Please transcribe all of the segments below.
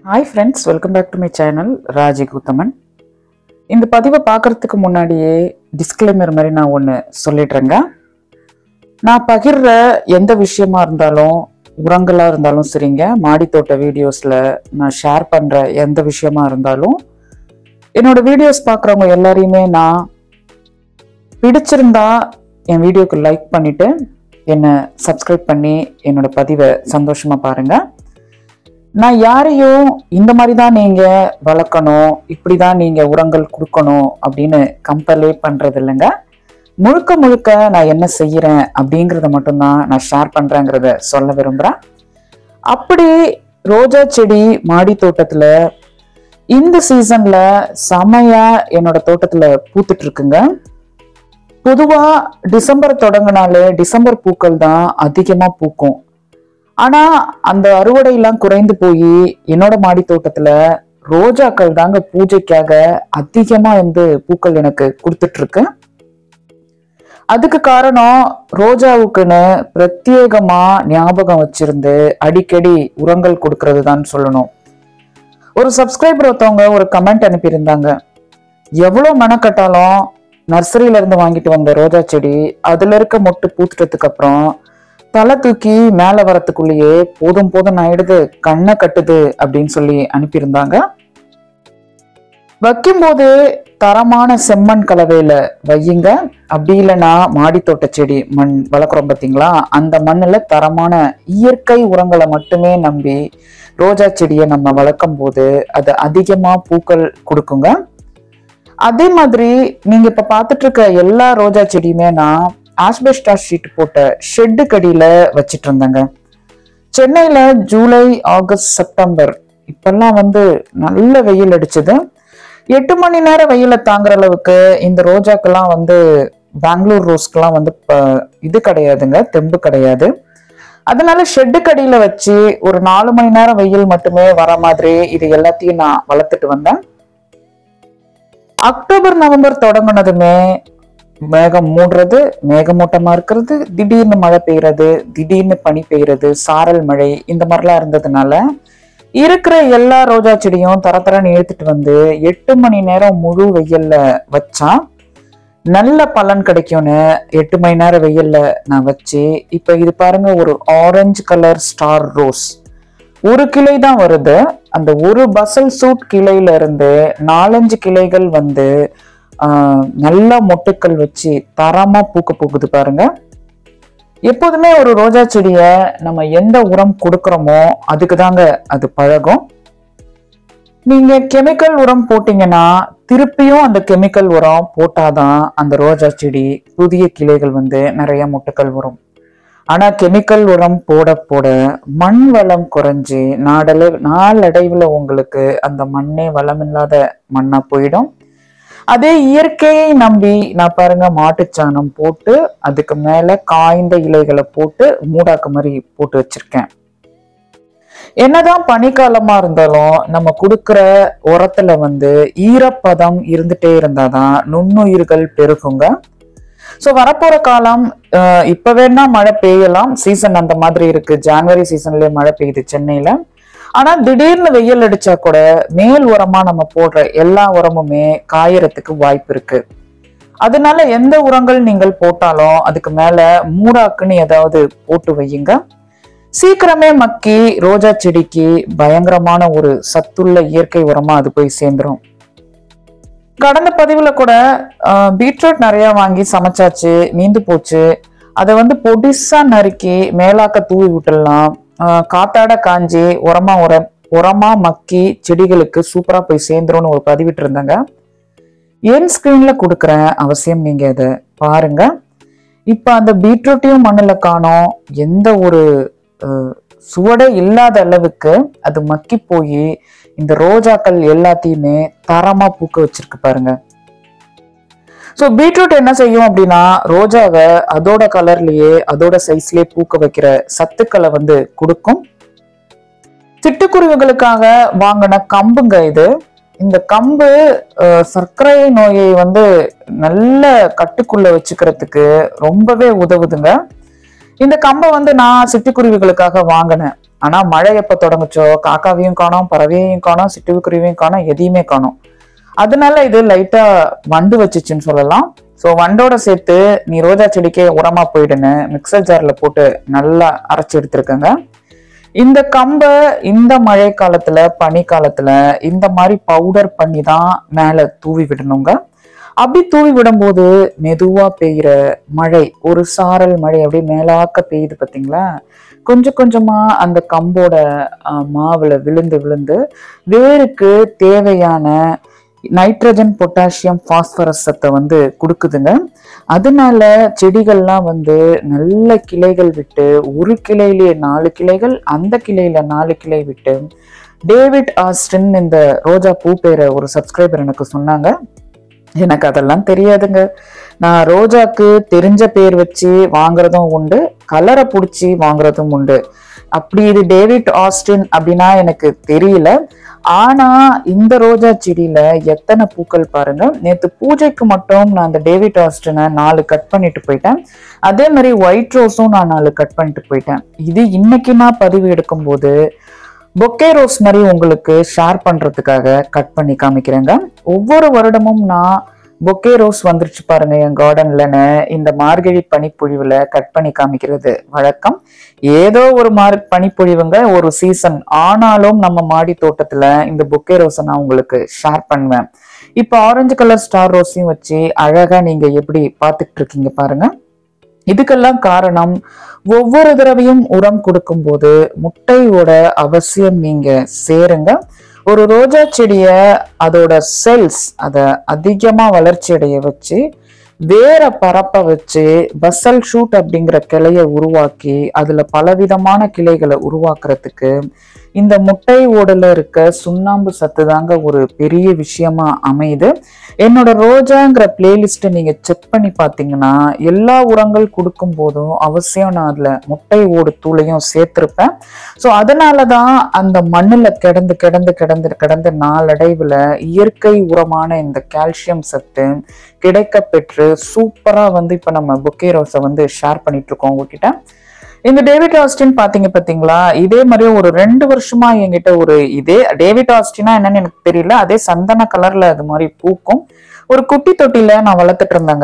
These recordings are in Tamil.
hi friends welcome back to my channel Raji Koothaman இந்த பதிவை பார்க்கறதுக்கு முன்னாடியே டிஸ்க்ளைமர் மாதிரி நான் ஒன்று சொல்லிடுறேங்க நான் பகிர்ற எந்த விஷயமா இருந்தாலும் உரங்களாக இருந்தாலும் சரிங்க மாடித்தோட்ட வீடியோஸில் நான் ஷேர் பண்ணுற எந்த விஷயமா இருந்தாலும் என்னோட வீடியோஸ் பார்க்குறவங்க எல்லாரையுமே நான் பிடிச்சிருந்தா என் வீடியோக்கு லைக் பண்ணிவிட்டு என்னை சப்ஸ்கிரைப் பண்ணி என்னோட பதிவை சந்தோஷமாக பாருங்கள் நான் யாரையும் இந்த மாதிரி தான் நீங்க வளர்க்கணும் இப்படி தான் நீங்க உரங்கள் கொடுக்கணும் அப்படின்னு கம்பலே பண்றது இல்லைங்க முழுக்க முழுக்க நான் என்ன செய்யறேன் அப்படிங்கிறத மட்டும்தான் நான் ஷேர் பண்றேங்கிறத சொல்ல விரும்புறேன் அப்படி ரோஜா செடி மாடி தோட்டத்துல இந்த சீசன்ல செமையா என்னோட தோட்டத்துல பூத்துட்டு இருக்குங்க பொதுவா டிசம்பர் தொடங்கினாலே டிசம்பர் பூக்கள் தான் அதிகமா பூக்கும் ஆனா அந்த அறுவடை எல்லாம் குறைந்து போய் என்னோட மாடி தோட்டத்துல ரோஜாக்கள் தாங்க பூஜைக்காக அதிகமா வந்து பூக்கள் எனக்கு கொடுத்துட்டு இருக்கு அதுக்கு காரணம் ரோஜாவுக்குன்னு பிரத்யேகமா ஞாபகம் வச்சிருந்து அடிக்கடி உரங்கள் கொடுக்கறது தான் சொல்லணும் ஒரு சப்ஸ்கிரைபர் ஒருத்தவங்க ஒரு கமெண்ட் அனுப்பியிருந்தாங்க எவ்வளவு மெனக்கட்டாலும் நர்சரியில இருந்து வாங்கிட்டு வந்த ரோஜா செடி அதுல இருக்க மொட்டு பூத்துட்டதுக்கு அப்புறம் தலை தூக்கி மேல வரத்துக்குள்ளேயே போதும் போதும் ஆயிடுது கண்ணை கட்டுது அப்படின்னு சொல்லி அனுப்பியிருந்தாங்க வைக்கும்போது தரமான செம்மண் கலவையில வையுங்க அப்படி இல்லைன்னா மாடித்தோட்ட செடி மண் வளர்க்குறோம் பார்த்தீங்களா அந்த மண்ணில் தரமான இயற்கை உரங்களை மட்டுமே நம்பி ரோஜா செடியை நம்ம வளர்க்கும் போது அது அதிகமா பூக்கள் கொடுக்குங்க அதே மாதிரி நீங்க இப்ப பார்த்துட்டு இருக்க எல்லா ரோஜா செடியுமே நான் ஆஸ்பெஸ்டா ஷீட் போட்ட ஷெட்டு கடியில வச்சிட்டு இருந்தேங்க சென்னையில ஜூலை ஆகஸ்ட் செப்டம்பர் இப்பெல்லாம் வந்து நல்ல வெயில் அடிச்சது எட்டு மணி நேரம் வெயில தாங்குற அளவுக்கு இந்த ரோஜாக்கெல்லாம் வந்து பெங்களூர் ரோஸ்க்கெல்லாம் வந்து ப- இது கிடையாதுங்க தெம்பு கிடையாது அதனால ஷெட்டு கடியில வச்சு ஒரு நாலு மணி நேரம் வெயில் மட்டுமே வர மாதிரி இது எல்லாத்தையும் நான் வளர்த்துட்டு வந்தேன் அக்டோபர் நவம்பர் தொடங்குனதுமே மேகம் மூடுறது மேகமூட்டமா இருக்கிறது திடீர்னு மழை பெய்யறது திடீர்னு பனி பெய்யறது சாரல் மழை இந்த மாதிரிலாம் இருந்ததுனால இருக்கிற எல்லா ரோஜா செடியும் தர தரன்னு இழுத்துட்டு வந்து எட்டு மணி நேரம் முழு வெயில்ல வச்சா நல்ல பலன் கிடைக்கும்னு எட்டு மணி நேரம் வெயில்ல நான் வச்சு இப்ப இது பாருங்க ஒரு ஆரஞ்சு கலர் ஸ்டார் ரோஸ் ஒரு கிளை தான் வருது அந்த ஒரு பசல் சூட் கிளையில இருந்து நாலஞ்சு கிளைகள் வந்து ஆஹ், நல்ல மொட்டுக்கள் வச்சு தரமா பூக்க பூக்குது பாருங்க எப்போதுமே ஒரு ரோஜா செடியை நம்ம எந்த உரம் கொடுக்குறோமோ அதுக்கு தாங்க அது பழகும் நீங்க கெமிக்கல் உரம் போட்டீங்கன்னா திருப்பியும் அந்த கெமிக்கல் உரம் போட்டாதான் அந்த ரோஜா செடி புதிய கிளைகள் வந்து நிறைய மொட்டுக்கள் வரும் ஆனா கெமிக்கல் உரம் போட போட மண் வளம் குறைஞ்சு நாடளை நாளடைவுல உங்களுக்கு அந்த மண்ணே வளமில்லாத மண்ணா போயிடும் அதே இயற்கையை நம்பி நான் பாருங்க மாட்டுச்சாணம் போட்டு அதுக்கு மேல காய்ந்த இலைகளை போட்டு மூடாக்கு மாதிரி போட்டு வச்சிருக்கேன் என்னதான் பனிக்காலமா இருந்தாலும் நம்ம கொடுக்கிற உரத்துல வந்து ஈரப்பதம் இருந்துட்டே இருந்தாதான் நுண்ணுயிர்கள் பெருகுங்க ஸோ வரப்போற காலம் அஹ், இப்ப வேணா மழை பெய்யலாம் சீசன் அந்த மாதிரி இருக்கு ஜான்வரி சீசன்லயே மழை பெய்யுது சென்னையில ஆனா திடீர்னு வெயில் அடிச்சா கூட மேல் உரமா நம்ம போடுற எல்லா உரமுமே காயறதுக்கு வாய்ப்பு இருக்கு அதனால எந்த உரங்கள் நீங்கள் போட்டாலும் அதுக்கு மேல மூடாக்குன்னு ஏதாவது போட்டு வையுங்க சீக்கிரமே மக்கி ரோஜா செடிக்கு பயங்கரமான ஒரு சத்துள்ள இயற்கை உரமா அது போய் சேர்ந்துரும் கடந்த பதிவுல கூட ஆஹ், பீட்ரூட் நிறைய வாங்கி சமைச்சாச்சு மீந்து போச்சு அதை வந்து பொடிசா நறுக்கி மேலாக்க தூவி விட்டுடலாம் ஆஹ், காத்தாட காஞ்சி உரமா உர உரமா மக்கி செடிகளுக்கு சூப்பரா போய் சேர்ந்துரும்னு ஒரு பதிவிட்டு இருந்தாங்க என் ஸ்கிரீன்ல கொடுக்குறேன் அவசியம் நீங்க அதை பாருங்க இப்ப அந்த பீட்ரூட்டையும் மண்ணுல காணோம் எந்த ஒரு அஹ், சுவடே இல்லாத அளவுக்கு அது மக்கி போய் இந்த ரோஜாக்கள் எல்லாத்தையுமே தரமா பூக்க வச்சிருக்கு பாருங்க ஸோ பீட்ரூட் என்ன செய்யும் அப்படின்னா ரோஜாவை அதோட கலர்லயே அதோட சைஸ்லயே பூக்க வைக்கிற சத்துக்களை வந்து கொடுக்கும் சிட்டுக்குருவிகளுக்காக வாங்கின கம்புங்க இது இந்த கம்பு அஹ், சர்க்கரை நோயை வந்து நல்ல கட்டுக்குள்ள வச்சுக்கிறதுக்கு ரொம்பவே உதவுதுங்க இந்த கம்பை வந்து நான் சிட்டுக்குருவிகளுக்காக வாங்கினேன் ஆனா மழை எப்ப தொடங்குச்சோ காக்காவையும் காணோம் பறவையையும் காணோம் சிட்டுக்குருவியும் காணோம் எதையுமே காணோம் அதனால இது லைட்டா வண்டு வச்சுச்சுன்னு சொல்லலாம் ஸோ வண்டோட சேர்த்து நீ ரோஜா செடிக்கே உரமா போயிடுன்னு மிக்சர் ஜார்ல போட்டு நல்லா அரைச்சி எடுத்துருக்கங்க இந்த கம்பை இந்த மழை காலத்துல பனி காலத்துல இந்த மாதிரி பவுடர் பண்ணி தான் மேல தூவி விடணுங்க அப்படி தூவி விடும்போது மெதுவா பெய்யுற மழை ஒரு சாரல் மழை அப்படியே மேலாக்க பெய்யுது பாத்தீங்களா கொஞ்சம் கொஞ்சமா அந்த கம்போட அஹ், மாவுல விழுந்து விழுந்து வேருக்கு தேவையான நைட்ரஜன் பொட்டாசியம் பாஸ்பரஸ் சத்தை வந்து கொடுக்குதுங்க அதனால செடிகள்லாம் வந்து நல்ல கிளைகள் விட்டு ஒரு கிளையிலேயே நாலு கிளைகள் அந்த கிளையில நாலு கிளை விட்டு டேவிட் ஆஸ்டின் இந்த ரோஜா பூ பேரை ஒரு சப்ஸ்கிரைபர் எனக்கு சொன்னாங்க எனக்கு அதெல்லாம் தெரியாதுங்க நான் ரோஜாக்கு தெரிஞ்ச பேர் வச்சு வாங்குறதும் உண்டு கலரை பிடிச்சி வாங்குறதும் உண்டு அப்படி இது டேவிட் ஆஸ்டின் அப்படின்னா எனக்கு தெரியல ஆனா இந்த ரோஜா செடியில எத்தனை பூக்கள் பாருங்க நேத்து பூஜைக்கு மட்டும் நான் அந்த டேவிட் ஆஸ்டினை நாலு கட் பண்ணிட்டு போயிட்டேன் அதே மாதிரி ஒயிட் ரோஸும் நான் நாலு கட் பண்ணிட்டு போயிட்டேன் இது இன்னைக்கு நான் பதிவு எடுக்கும்போது பொக்கே ரோஸ் மாதிரி உங்களுக்கு ஷேர் பண்றதுக்காக கட் பண்ணி காமிக்கிறேங்க ஒவ்வொரு வருடமும் நான் பொக்கே ரோஸ் வந்துருச்சு பாருங்க என் கார்டன்லன்னு இந்த மார்கழி பனிப்பொழிவுல கட் பண்ணி காமிக்கிறது வழக்கம் ஏதோ ஒரு மார் பனிப்பொழிவுங்க ஒரு சீசன் ஆனாலும் நம்ம மாடி தோட்டத்துல இந்த பொக்கே ரோஸை நான் உங்களுக்கு ஷேர் பண்ணுவேன் இப்போ ஆரஞ்சு கலர் ஸ்டார் ரோஸையும் வச்சு அழகா நீங்க எப்படி பார்த்துட்டு இருக்கீங்க பாருங்க இதுக்கெல்லாம் காரணம் ஒவ்வொரு தடவையும் உரம் கொடுக்கும்போது முட்டையோட அவசியம் நீங்க சேருங்க ஒரு ரோஜா செடிய அதோட செல்ஸ் அதை அதிகமா வளர்ச்சி அடைய வச்சு வேற பரப்ப வச்சு பசல் ஷூட் அப்படிங்கிற கிளைய உருவாக்கி அதுல பலவிதமான கிளைகளை உருவாக்குறதுக்கு இந்த முட்டை ஓடல இருக்க சுண்ணாம்பு சத்து தாங்க ஒரு பெரிய விஷயமா அமையுது என்னோட ரோஜாங்கிற பிளேலிஸ்ட்டை நீங்க செக் பண்ணி பார்த்தீங்கன்னா எல்லா உரங்கள் கொடுக்கும் போதும் அவசியம் நான் அதுல முட்டை ஓடு தூளையும் சேர்த்திருப்பேன் ஸோ அதனால தான் அந்த மண்ணுல கிடந்து கிடந்து கிடந்து கிடந்து நாளடைவுல இயற்கை உரமான இந்த கால்சியம் சத்து கிடைக்க பெற்று சூப்பரா வந்து இப்ப நம்ம புக்கே ரோஸை வந்து ஷேர் பண்ணிட்டு இருக்கோம் உங்ககிட்ட இந்த டேவிட் ஆஸ்டின் பாத்தீங்க பாத்தீங்களா இதே மாதிரி ஒரு ரெண்டு வருஷமா என்கிட்ட ஒரு இதே டேவிட் ஆஸ்டினா என்னன்னு எனக்கு தெரியல அதே சந்தன கலர்ல அது மாதிரி பூக்கும் ஒரு குட்டி தொட்டில நான் வளர்த்துட்டு இருந்தேங்க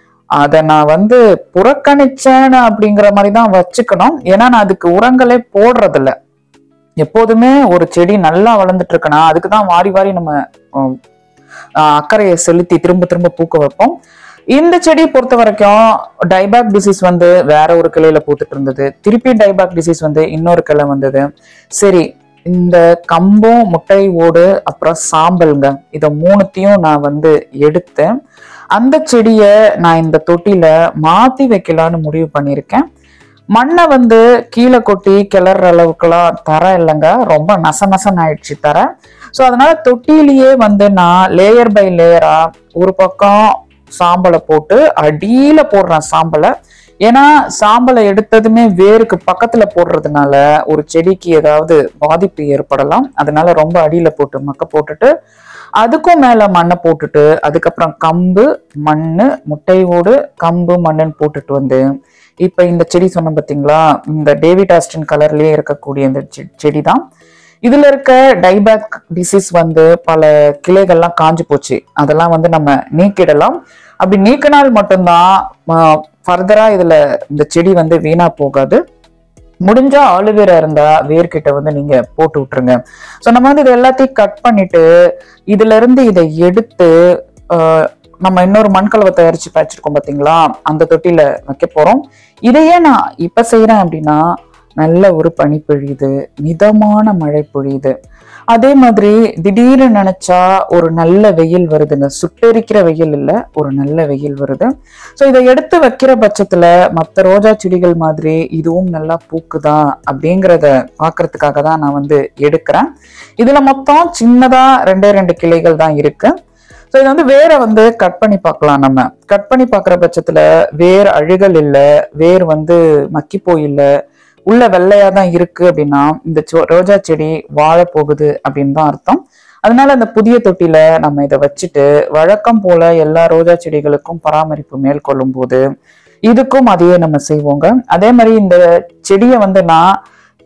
அதை நான் வந்து புறக்கணிச்சேன் அப்படிங்கிற மாதிரி தான் வச்சுக்கணும் ஏன்னா நான் அதுக்கு உரங்களே போடுறதில்ல எப்போதுமே ஒரு செடி நல்லா வளர்ந்துட்டு இருக்குன்னா அதுக்கு தான் வாரி வாரி நம்ம உம், ஆஹ், அக்கறையை செலுத்தி திரும்ப திரும்ப பூக்க வைப்போம் இந்த செடியை பொறுத்த வரைக்கும் டைபாக் டிசீஸ் வந்து வேற ஒரு கிளையில பூத்துட்டு இருந்தது திருப்பி டைபாக் டிசீஸ் வந்து இன்னொரு கிளை வந்தது சரி இந்த கம்பம் முட்டை ஓடு அப்புறம் சாம்பல்ங்க இத மூணுத்தையும் நான் வந்து எடுத்தேன் அந்த செடியை நான் இந்த தொட்டில மாத்தி வைக்கலான்னு முடிவு பண்ணியிருக்கேன் மண்ணை வந்து கீழே கொட்டி கிளற அளவுக்குலாம் தர இல்லைங்க ரொம்ப நச நசன் ஆயிடுச்சு தர ஸோ அதனால தொட்டிலேயே வந்து நான் லேயர் பை லேயரா ஒரு பக்கம் சாம்பலை போட்டு அடியில போடுறேன் சாம்பலை ஏன்னா சாம்பலை எடுத்ததுமே வேருக்கு பக்கத்துல போடுறதுனால ஒரு செடிக்கு ஏதாவது பாதிப்பு ஏற்படலாம் அதனால ரொம்ப அடியில போட்டு மக்க போட்டுட்டு அதுக்கும் மேல மண்ணை போட்டுட்டு அதுக்கப்புறம் கம்பு மண்ணு முட்டையோடு கம்பு மண்ணுன்னு போட்டுட்டு வந்து இப்ப இந்த செடி சொன்ன பாத்தீங்களா இந்த டேவிட் ஆஸ்டின் கலர்லயே இருக்கக்கூடிய இந்த செ- செடி தான் இதுல இருக்க டைபேக் டிசீஸ் வந்து பல கிளைகள்லாம் காஞ்சு போச்சு அதெல்லாம் வந்து நம்ம நீக்கிடலாம் அப்படி நீக்கினால் மட்டும்தான் ஃபர்தரா இதுல இந்த செடி வந்து வீணா போகாது முடிஞ்சா ஆலுவேரா இருந்தா வேர்கிட்ட வந்து நீங்க போட்டு விட்டுருங்க ஸோ நம்ம வந்து இது எல்லாத்தையும் கட் பண்ணிட்டு இதுல இருந்து இதை எடுத்து ஆஹ், நம்ம இன்னொரு மண்கலவை தயாரிச்சு வச்சிருக்கோம் பாத்தீங்களா அந்த தொட்டில வைக்க போறோம் இதையே நான் இப்ப செய்யறேன் அப்படின்னா நல்ல ஒரு பனி பொழியுது மிதமான மழை பொழியுது அதே மாதிரி திடீர்னு நினைச்சா ஒரு நல்ல வெயில் வருதுங்க சுட்டெரிக்கிற வெயில் இல்ல ஒரு நல்ல வெயில் வருது ஸோ இதை எடுத்து வைக்கிற பட்சத்துல மற்ற ரோஜா செடிகள் மாதிரி இதுவும் நல்லா பூக்குதா அப்படிங்கிறத பார்க்கறதுக்காக தான் நான் வந்து எடுக்கிறேன் இதுல மொத்தம் சின்னதா ரெண்டே ரெண்டு கிளைகள் தான் இருக்கு ஸோ இது வந்து வேரை வந்து கட் பண்ணி பார்க்கலாம் நம்ம கட் பண்ணி பார்க்குற பட்சத்துல வேர் அழுகல் இல்லை வேர் வந்து மக்கி போய் இல்லை உள்ள வெள்ளையா தான் இருக்கு அப்படின்னா இந்த சொ- ரோஜா செடி வாழ போகுது அப்படின்னு தான் அர்த்தம் அதனால அந்த புதிய தொட்டில நம்ம இதை வச்சுட்டு வழக்கம் போல எல்லா ரோஜா செடிகளுக்கும் பராமரிப்பு மேற்கொள்ளும் போது இதுக்கும் அதையே நம்ம செய்வோங்க அதே மாதிரி இந்த செடியை வந்து நான்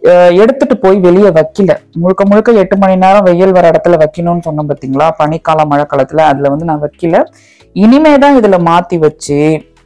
அஹ், எடுத்துட்டு போய் வெளியே வைக்கல முழுக்க முழுக்க எட்டு மணி நேரம் வெயில் வர இடத்துல வைக்கணும்னு சொன்னேன் பார்த்தீங்களா பனிக்காலம் மழை காலத்துல அதுல வந்து நான் வைக்கல இனிமே தான் இதுல மாத்தி வச்சு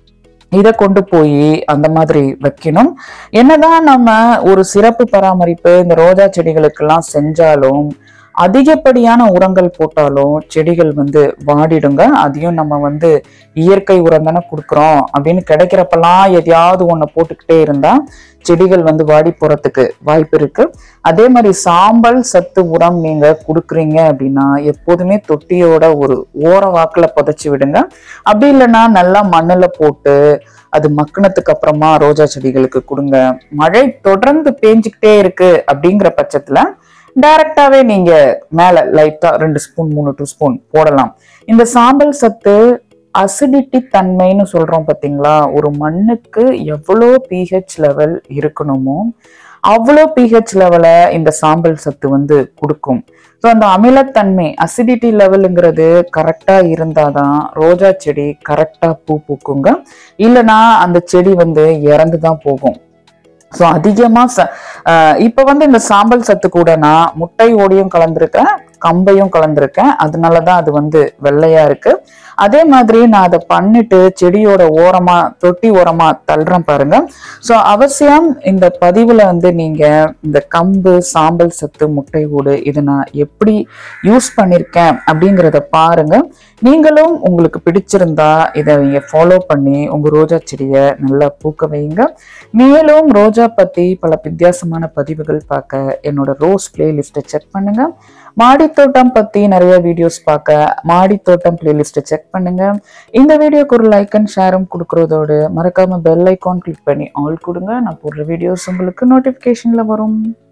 இதை கொண்டு போய் அந்த மாதிரி வைக்கணும் என்னதான் நம்ம ஒரு சிறப்பு பராமரிப்பு இந்த ரோஜா செடிகளுக்கெல்லாம் செஞ்சாலும் அதிகப்படியான உரங்கள் போட்டாலும் செடிகள் வந்து வாடிடுங்க அதையும் நம்ம வந்து இயற்கை உரம் தானே கொடுக்குறோம் அப்படின்னு கிடைக்கிறப்பெல்லாம் எதையாவது ஒன்று போட்டுக்கிட்டே இருந்தா செடிகள் வந்து வாடி போறதுக்கு வாய்ப்பு இருக்கு அதே மாதிரி சாம்பல் சத்து உரம் நீங்க கொடுக்குறீங்க அப்படின்னா எப்போதுமே தொட்டியோட ஒரு ஓர வாக்குல புதைச்சி விடுங்க அப்படி இல்லைன்னா நல்லா மண்ணுல போட்டு அது மக்கினத்துக்கு அப்புறமா ரோஜா செடிகளுக்கு கொடுங்க மழை தொடர்ந்து பேஞ்சுக்கிட்டே இருக்கு அப்படிங்கிற பட்சத்துல டைரக்டாவே நீங்க மேல லைட்டா ரெண்டு ஸ்பூன் மூணு டூ ஸ்பூன் போடலாம் இந்த சாம்பல் சத்து அசிடிட்டி தன்மைன்னு சொல்றோம் பாத்தீங்களா ஒரு மண்ணுக்கு எவ்வளோ பிஹெச் லெவல் இருக்கணுமோ அவ்வளோ பிஹெச் லெவலை இந்த சாம்பல் சத்து வந்து கொடுக்கும் ஸோ அந்த அமிலத்தன்மை அசிடிட்டி லெவலுங்கிறது கரெக்டாக இருந்தாதான் ரோஜா செடி கரெக்டாக பூ பூக்குங்க இல்லைன்னா அந்த செடி வந்து இறந்து தான் போகும் ஸோ அதிகமாக ச ஆஹ் இப்ப வந்து இந்த சாம்பல் சத்து கூட நான் முட்டை ஓடியும் கலந்துருக்கேன் கம்பையும் கலந்துருக்கேன் அதனால தான் அது வந்து வெள்ளையா இருக்கு அதே மாதிரி நான் அதை பண்ணிட்டு செடியோட ஓரமா தொட்டி ஓரமா தள்ளுறேன் பாருங்க ஸோ அவசியம் இந்த பதிவுல வந்து நீங்க இந்த கம்பு சாம்பல் சத்து முட்டை ஓடு இதை நான் எப்படி யூஸ் பண்ணியிருக்கேன் அப்படிங்கிறத பாருங்க நீங்களும் உங்களுக்கு பிடிச்சிருந்தா இதை நீங்க ஃபாலோ பண்ணி உங்க ரோஜா செடியை நல்லா பூக்க வைங்க மேலும் ரோஜா பத்தி பல வித்தியாசமான பதிவுகள் பார்க்க என்னோட ரோஸ் பிளேலிஸ்ட்டை செக் பண்ணுங்க மாடித்தோட்டம் பத்தி நிறைய வீடியோஸ் பார்க்க மாடித்தோட்டம் பிளேலிஸ்ட்டை செக் பண்ணுங்க இந்த வீடியோக்கு ஒரு லைக் அண்ட் ஷேரும் கொடுக்கறதோடு மறக்காம பெல் ஐக்கான் கிளிக் பண்ணி ஆல் கொடுங்க நான் போடுற வீடியோஸ் உங்களுக்கு நோட்டிஃபிகேஷன்ல வரும்